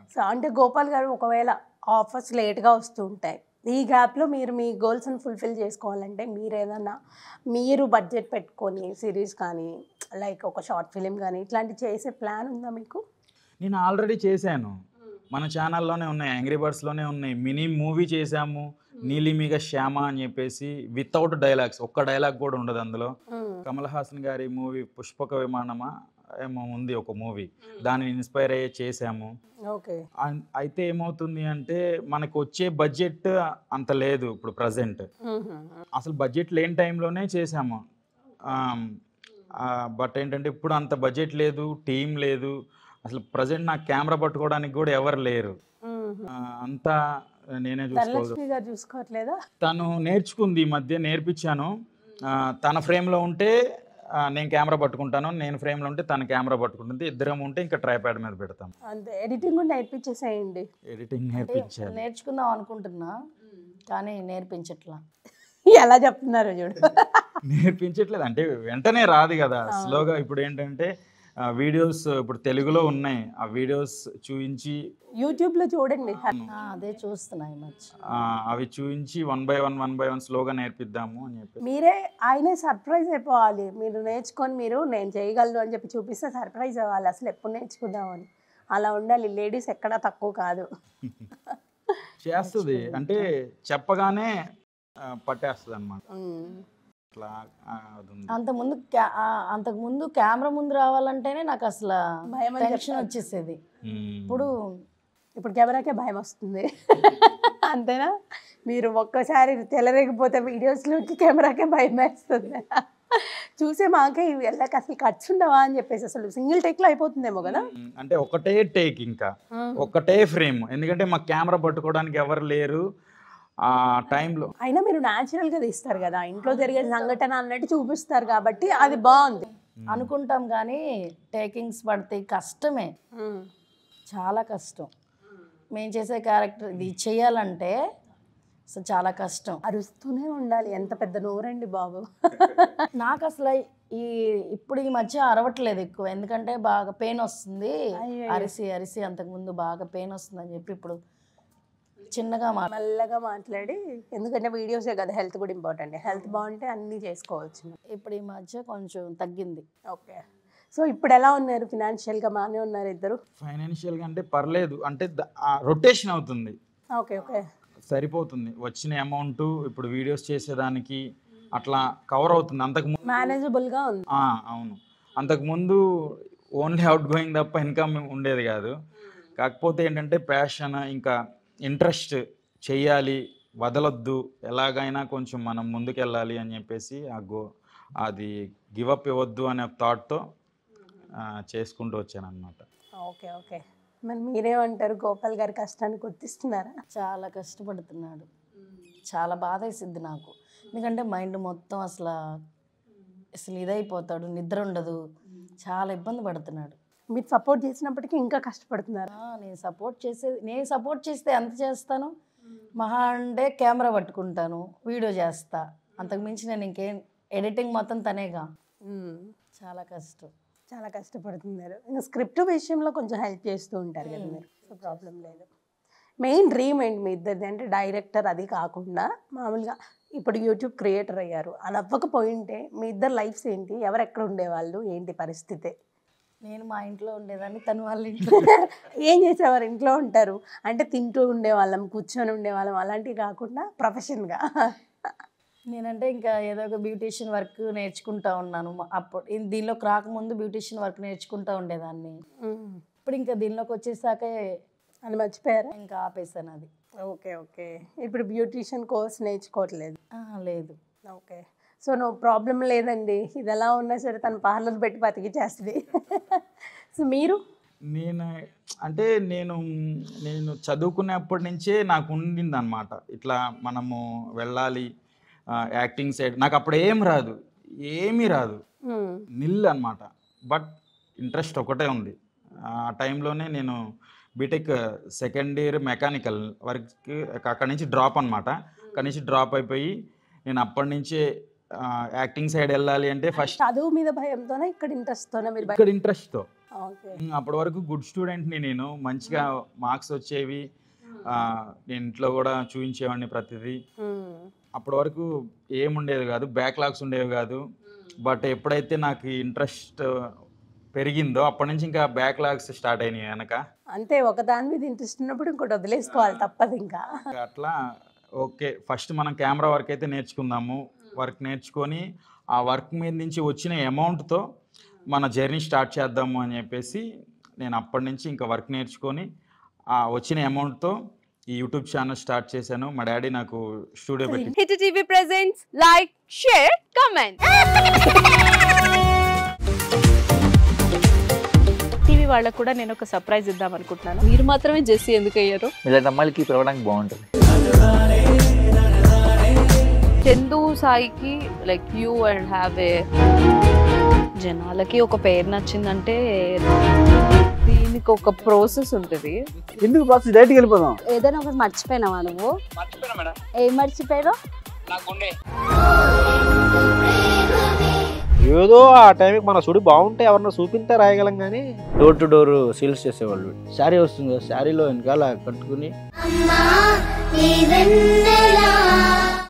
So అంటే గోపాల్ గారు ఒకవేళ ఆఫర్స్ లేట్గా వస్తూ ఉంటాయి ఈ గ్యాప్లో మీరు మీ గోల్స్ని ఫుల్ఫిల్ చేసుకోవాలంటే మీరు ఏదన్నా మీరు బడ్జెట్ పెట్టుకొని సిరీస్ కానీ లైక్ ఒక షార్ట్ ఫిలిం కానీ ఇట్లాంటి చేసే ప్లాన్ ఉందా మీకు నేను ఆల్రెడీ చేశాను మన ఛానల్లోనే ఉన్నాయి యాంగ్రీ బర్డ్స్లోనే ఉన్నాయి మినీ మూవీ చేశాము నీలిమిగ శ్యామ అని చెప్పేసి వితౌట్ డైలాగ్స్ ఒక్క డైలాగ్ కూడా ఉండదు అందులో కమల్ హాసన్ గారి మూవీ పుష్పక విమానమా ఏమో ఉంది ఒక మూవీ దాన్ని ఇన్స్పైర్ అయ్యే చేశాము ఓకే అన్- అయితే ఏమవుతుంది అంటే మనకు వచ్చే బడ్జెట్ అంత లేదు ఇప్పుడు ప్రజెంట్ అసలు బడ్జెట్ లేని టైంలోనే చేసాము బట్ ఏంటంటే ఇప్పుడు అంత బడ్జెట్ లేదు టీం లేదు అసలు ప్రజెంట్ నాకు కెమెరా పట్టుకోవడానికి కూడా ఎవరు లేరు ఆ, అంతా నేనే చూసుకోవాలి ధనలక్ష్మి గారు చూసుకోవట్లేదా తను నేర్చుకుంది ఈ మధ్య నేర్పించాను ఆ, తన ఫ్రేమ్లో ఉంటే ఆ, నేను కెమెరా పట్టుకుంటాను నేను ఫ్రేమ్లో ఉంటే తన కెమెరా పట్టుకుంటుంది ఇద్దరం ఉంటే ఇంకా ట్రైప్యాడ్ మీద పెడతాం అంతే ఎడిటింగ్ కూడా నేర్పించేసేయండి ఎడిటింగ్ నేర్పించాలి నేర్చుకుందాం అనుకుంటున్నా కానీ నేర్పించట్లా ఎలా చెప్తున్నారు చూడు నేర్పించట్లేదు అంటే వెంటనే రాదు కదా స్లోగా ఇప్పుడు ఏంటంటే వీడియోస్ ఇప్పుడు తెలుగులో ఉన్నాయి ఆ వీడియోస్ చూపించి యూట్యూబ్లో చూడండి ఆ, అదే చూస్తున్నా ఈ మధ్య ఆ, అవి చూపించి one by one one by one స్లోగా నేర్పిద్దాము అని చెప్పి మీరే ఆయనే సర్ప్రైజ్ అయిపోవాలి మీరు నేర్చుకొని మీరు నేను చేయగలను అని చెప్పి చూపిస్తే సర్ప్రైజ్ అవ్వాలి అసలు ఎప్పుడు నేర్చుకుందామని అలా ఉండాలి లేడీస్ ఎక్కడా తక్కువ కాదు చేస్తుంది అంటే చెప్పగానే ఆ, పట్టేస్తుంది అనమాట ఉమ్. అట్లా ఆ, అది ఉంది. అంతకుముందు క్యా- ఆ, అంతకుముందు కెమెరా ముందు రావాలంటేనే నాకు అసలు భయం అని టెన్షన్ చెప్తారు. వచ్చేసేది మ్మ్. ఇప్పుడు ఇప్పుడు కెమెరాకే భయం వస్తుంది అంతేనా మీరు ఒక్కసారి తెలరేగిపోతే వీడియోస్లోకి కెమెరాకే భయం వేస్తుంది చూసే మాకే ఇవి వెళ్ళక అసలు ఖర్చు ఉండవా అని చెప్పేసి అసలు సింగిల్ టేక్లో అయిపోతుందేమో కదా మ్మ్. అంటే ఒకటే టేక్ ఇంకా ఒకటే ఫ్రేమ్ ఎందుకంటే మా కెమెరా పట్టుకోవడానికి ఎవరు లేరు ఆ టైంలో అయినా మీరు natural గా తీస్తారు కదా ఇంట్లో జరిగే సంఘటన అన్నట్టు చూపిస్తారు కాబట్టి అది బాగుంది అనుకుంటాం కానీ టేకింగ్స్ పడితే కష్టమే చాలా కష్టం మేము చేసే క్యారెక్టర్ ఇది చేయాలంటే అసలు చాలా కష్టం అరుస్తూనే ఉండాలి ఎంత పెద్ద నోరండి బాబు నాకు అసలు ఈ ఇప్పుడు ఈ మధ్య అరవట్లేదు ఎక్కువ ఎందుకంటే బాగా పెయిన్ వస్తుంది అయ్యయ్యో. అరిసి అరిసి అంతకుముందు బాగా పెయిన్ వస్తుంది అని చెప్పి ఇప్పుడు చిన్నగా మా మెల్లగా మాట్లాడి ఎందుకంటే వీడియోసే కదా హెల్త్ కూడా ఇంపార్టెంట్ హెల్త్ బాగుంటే అన్నీ చేసుకోవచ్చు ఇప్పుడు ఈ మధ్య కొంచెం తగ్గింది ఓకే సో ఇప్పుడు ఎలా ఉన్నారు ఫినాన్షియల్గా బాగానే ఉన్నారు ఇద్దరు ఫైనాన్షియల్గా అంటే పర్లేదు అంటే రొటేషన్ అవుతుంది ఓకే ఓకే సరిపోతుంది వచ్చిన అమౌంట్ ఇప్పుడు వీడియోస్ చేసేదానికి అట్లా కవర్ అవుతుంది అంతకు ముందు మేనేజబుల్గా ఉంది ఆ, అవును అంతకుముందు ఓన్లీ అవుట్ గోయింగ్ తప్ప ఇన్కమ్ ఉండేది కాదు కాకపోతే ఏంటంటే ప్యాషన్ ఇంకా ఇంట్రెస్ట్ చెయ్యాలి వదలొద్దు ఎలాగైనా కొంచెం మనం ముందుకెళ్ళాలి అని చెప్పేసి ఆ గో అది గివప్ ఇవ్వద్దు అనే థాట్తో చేసుకుంటూ వచ్చాను అనమాట ఓకే ఓకే మరి మీరేమంటారు గోపాల్ గారి కష్టాన్ని గుర్తిస్తున్నారా చాలా కష్టపడుతున్నాడు చాలా బాధ వేసిద్ది నాకు ఎందుకంటే మైండ్ మొత్తం అసలు అసలు ఇదైపోతాడు నిద్ర ఉండదు చాలా ఇబ్బంది పడుతున్నాడు మీరు సపోర్ట్ చేసినప్పటికీ ఇంకా కష్టపడుతున్నారు ఆ, నేను సపోర్ట్ చేసేది నేను సపోర్ట్ చేస్తే ఎంత చేస్తాను మహా అంటే కెమెరా పట్టుకుంటాను వీడియో చేస్తా అంతకు మించి నేను ఇంకేం ఎడిటింగ్ మొత్తం తనేగా చాలా కష్టం చాలా కష్టపడుతున్నారు ఇంకా స్క్రిప్ట్ విషయంలో కొంచెం హెల్ప్ చేస్తూ ఉంటారు కదా మీరు సో ప్రాబ్లం లేదు మెయిన్ డ్రీమ్ ఏంటి మీ ఇద్దరిది అంటే డైరెక్టర్ అది కాకుండా మామూలుగా ఇప్పుడు యూట్యూబ్ క్రియేటర్ అయ్యారు అది అవ్వకపోయింటే మీ ఇద్దరు లైఫ్స్ ఏంటి ఎవరు ఎక్కడ ఉండేవాళ్ళు ఏంటి పరిస్థితి నేను మా ఇంట్లో ఉండేదాన్ని తను వాళ్ళ ఇంట్లో ఏం చేసేవారు ఇంట్లో ఉంటారు అంటే తింటూ ఉండేవాళ్ళం కూర్చొని ఉండేవాళ్ళం అలాంటివి కాకుండా ప్రొఫెషన్గా నేనంటే ఇంకా ఏదో ఒక బ్యూటీషియన్ వర్క్ నేర్చుకుంటా ఉన్నాను మ- అప్పుడు ఇన్- దీనిలోకి రాకముందు బ్యూటీషియన్ వర్క్ నేర్చుకుంటా ఉండేదాన్ని ఇప్పుడు ఇంకా దీనిలోకి వచ్చేసాకే అని మర్చిపోయారా ఇంకా ఆపేసాను అది ఓకే ఓకే ఇప్పుడు బ్యూటీషియన్ కోర్స్ నేర్చుకోవట్లేదు ఆ, లేదు ఓకే సో నో ప్రాబ్లం లేదండి ఇది ఎలా ఉన్నా సరే తను పార్లర్ పెట్టి బతికిచ్చేస్తుంది సో మీరు నేను అంటే నేను నేను చదువుకునేప్పటి నుంచే నాకు ఉండింది అనమాట ఇట్లా మనము వెళ్ళాలి యాక్టింగ్ సైడ్ నాకు అప్పుడు ఏం రాదు ఏమీ రాదు నిల్ అనమాట బట్ ఇంట్రెస్ట్ ఒకటే ఉంది ఆ టైంలోనే నేను BTech second year mechanical work అక్కడి నుంచి డ్రాప్ అనమాట అక్కడి నుంచి డ్రాప్ అయిపోయి నేను అప్పటి నుంచే యాక్టింగ్ సైడ్ వెళ్ళాలి అంటే ఫస్ట్ చదువు మీద భయంతోనే ఇక్కడ ఇంట్రెస్ట్తోనే మీరు బయట ఇక్కడ ఇంట్రెస్ట్తో ఓకే ఉమ్, అప్పటి వరకు గుడ్ స్టూడెంట్ని నేను మంచిగా మార్క్స్ వచ్చేవి ఆ, నేను ఇంట్లో కూడా చూపించేవాడిని ప్రతిదీ అప్పటి వరకు ఏముండేది కాదు బ్యాక్లాగ్స్ ఉండేవి కాదు బట్ ఎప్పుడైతే నాకు ఇంట్రెస్ట్ పెరిగిందో అప్పటి నుంచి ఇంకా బ్యాక్లాగ్స్ స్టార్ట్ అయినాయి వెనక అంతే ఒక దాని మీద ఇంట్రెస్ట్ ఉన్నప్పుడు ఇంకోటి వదిలేసుకోవాలి తప్పదు ఇంకా ఇంకా అట్లా ఓకే ఫస్ట్ మనం కెమెరా వర్క్ అయితే నేర్చుకుందాము వర్క్ నేర్చుకొని ఆ వర్క్ మీద నుంచి వచ్చిన అమౌంట్తో మన జర్నీ స్టార్ట్ చేద్దాము అని చెప్పేసి నేను అప్పటి నుంచి ఇంకా వర్క్ నేర్చుకొని ఆ వచ్చిన అమౌంట్తో ఈ యూట్యూబ్ ఛానల్ స్టార్ట్ చేశాను మా డాడీ నాకు స్టూడియో పెట్టి Hit TV presents like share comment TV వాళ్ళకు కూడా నేను ఒక సర్ప్రైజ్ ఇద్దాం అనుకుంటున్నాను మీరు మాత్రమే జెస్సీ ఎందుకు అయ్యారు ఇలాంటి అమ్మాయిలకి పిలవడానికి బాగుంటుంది చందు సాయికి like you and have a జనాలకి ఒక పేరు నచ్చిందంటే దీనికి ఒక ప్రాసెస్ ఉంటుంది ఎందుకు బాక్స్ డైరెక్ట్కి వెళ్ళిపోదాం ఏదైనా ఒకటి మర్చిపోయినావా నువ్వు ఏం మర్చిపోయావు ఏదో ఆ టైంకి మన సుడి బాగుంటే ఎవరన్నా చూపింటే రాయగలం కానీ డోర్ టు డోర్ సేల్స్ చేసేవాళ్ళు శారీ వస్తుంది కదా శారీలో వెనకాల కట్టుకుని అమ్మా నీ వెన్నెలా